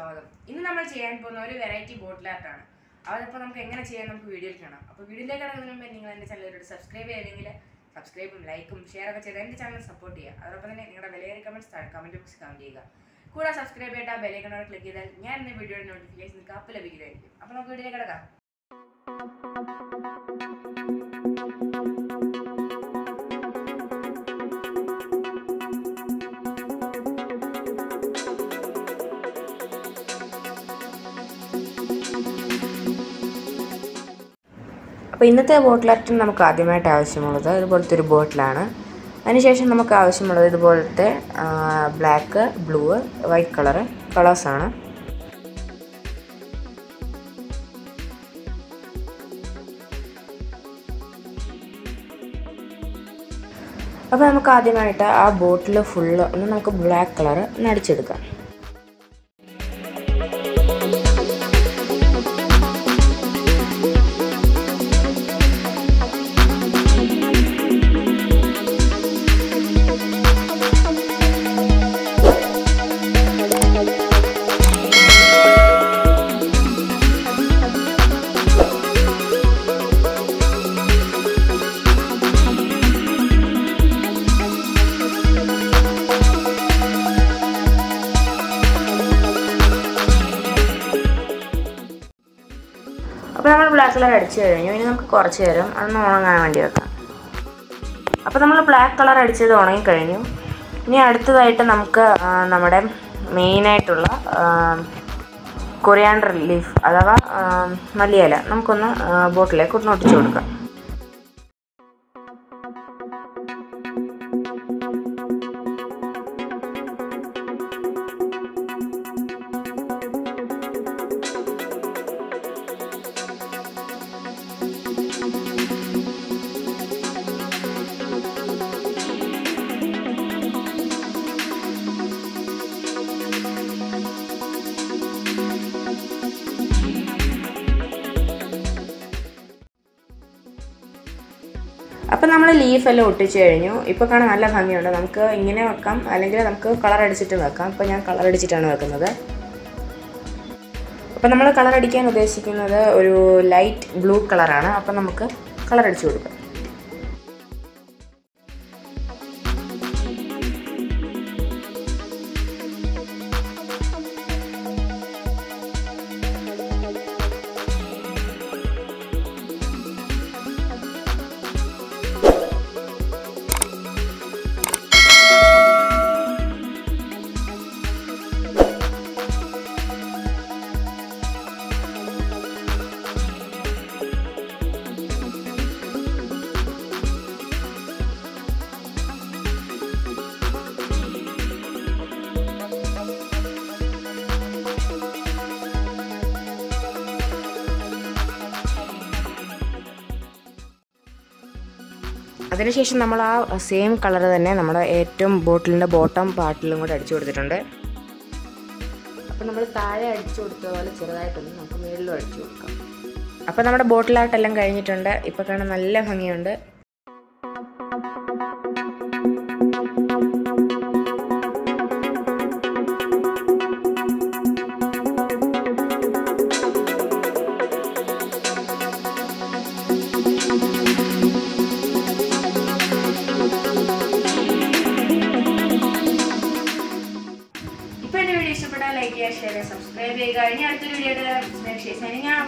സ്വാഗതം ഇന്ന് നമ്മൾ ചെയ്യാൻ പോകുന്ന ഒരു വെറൈറ്റി ബോട്ടിൽ ആർട്ടാണ് അതിപ്പോൾ നമുക്ക് എങ്ങനെ ചെയ്യാൻ നമുക്ക് വീഡിയോയിൽ കാണാം അപ്പോൾ വീഡിയോയിലേക്ക് കടക്കുന്നതിന് മുമ്പ് നിങ്ങൾ എൻ്റെ ചാനൽ സബ്സ്ക്രൈബ് ചെയ്തെങ്കിൽ സബ്സ്ക്രൈബും ലൈക്കും ഷെയർ ഒക്കെ ചെയ്ത് എൻ്റെ ചാനൽ സപ്പോർട്ട് ചെയ്യുക അതോടൊപ്പം തന്നെ നിങ്ങളുടെ വിലയേറിയ കമൻറ്റ്സ് താഴെ കമൻറ്റ് ബോക്സ് കമൻറ്റ് ചെയ്യുക കൂടെ സബ്സ്ക്രൈബ് ചെയ്തിട്ട് ആ ബെലൈക്കണോട് ക്ലിക്ക് ചെയ്താൽ ഞാൻ ഇന്ന് വീഡിയോയുടെ നോട്ടിഫിക്കേഷൻ നിങ്ങൾക്ക് അപ്പോൾ ലഭിക്കുന്നതായിരിക്കും അപ്പോൾ നമുക്ക് വീഡിയോയിലേക്ക് കിടക്കാം അപ്പോൾ ഇന്നത്തെ ബോട്ടിൽ ആർട്ടിന് നമുക്ക് ആദ്യമായിട്ട് ആവശ്യമുള്ളത് ഇതുപോലത്തെ ഒരു ബോട്ടിലാണ് അതിനുശേഷം നമുക്ക് ആവശ്യമുള്ളത് ഇതുപോലത്തെ ബ്ലാക്ക് ബ്ലൂ വൈറ്റ് കളറ് കളേഴ്സാണ് അപ്പോൾ നമുക്ക് ആദ്യമായിട്ട് ആ ബോട്ടിൽ ഫുള്ള് ഒന്ന് നമുക്ക് ബ്ലാക്ക് കളറ് ഒന്ന് അടിച്ചെടുക്കാം അപ്പോൾ നമ്മൾ ബ്ലാക്ക് കളർ അടിച്ചു കഴിഞ്ഞു ഇനി നമുക്ക് കുറച്ച് നേരം അതൊന്ന് ഉണങ്ങാൻ വേണ്ടി വെക്കാം അപ്പോൾ നമ്മൾ ബ്ലാക്ക് കളർ അടിച്ചത് ഉണങ്ങി കഴിഞ്ഞു ഇനി അടുത്തതായിട്ട് നമുക്ക് ആ, നമ്മുടെ മെയിനായിട്ടുള്ള കൊറിയാണ്ടർ ലീഫ് അഥവാ ആ, മല്ലിയില നമുക്കൊന്ന് ആ, ബോട്ടിലേക്ക് ഒന്ന് ഒട്ടിച്ചു കൊടുക്കാം അപ്പം നമ്മൾ ലീഫ് എല്ലാം ഒട്ടിച്ച് കഴിഞ്ഞു ഇപ്പോൾ കാണാൻ നല്ല ഭംഗിയുണ്ട് നമുക്ക് ഇങ്ങനെ വെക്കാം അല്ലെങ്കിൽ നമുക്ക് കളർ അടിച്ചിട്ട് വെക്കാം ഇപ്പോൾ ഞാൻ കളർ അടിച്ചിട്ടാണ് വെക്കുന്നത് അപ്പം നമ്മൾ കളർ അടിക്കാൻ ഉദ്ദേശിക്കുന്നത് ഒരു ലൈറ്റ് ബ്ലൂ കളറാണ് അപ്പം നമുക്ക് കളർ അടിച്ചു കൊടുക്കാം അതിനുശേഷം നമ്മൾ ആ സെയിം കളർ തന്നെ നമ്മുടെ ഏറ്റവും ബോട്ടിലിൻ്റെ ബോട്ടം പാർട്ടിലും കൂടെ അടിച്ചു കൊടുത്തിട്ടുണ്ട് അപ്പോൾ നമ്മൾ താഴെ അടിച്ചു കൊടുത്ത പോലെ ചെറുതായിട്ടൊന്ന് നമുക്ക് മുകളിലും അടിച്ചു കൊടുക്കാം അപ്പോൾ നമ്മുടെ ബോട്ടിലായിട്ടെല്ലാം കഴിഞ്ഞിട്ടുണ്ട് ഇപ്പോൾ കാണാൻ നല്ല ഭംഗിയുണ്ട് ഇപ്പോൾ എൻ്റെ വീഡിയോ ഇഷ്ടപ്പെട്ടാൽ ലൈക്ക് ചെയ്യുക ഷെയർ ചെയ്യുക സബ്സ്ക്രൈബ് ചെയ്യുക ഇനി അടുത്തൊരു വീഡിയോ സൈനിങ്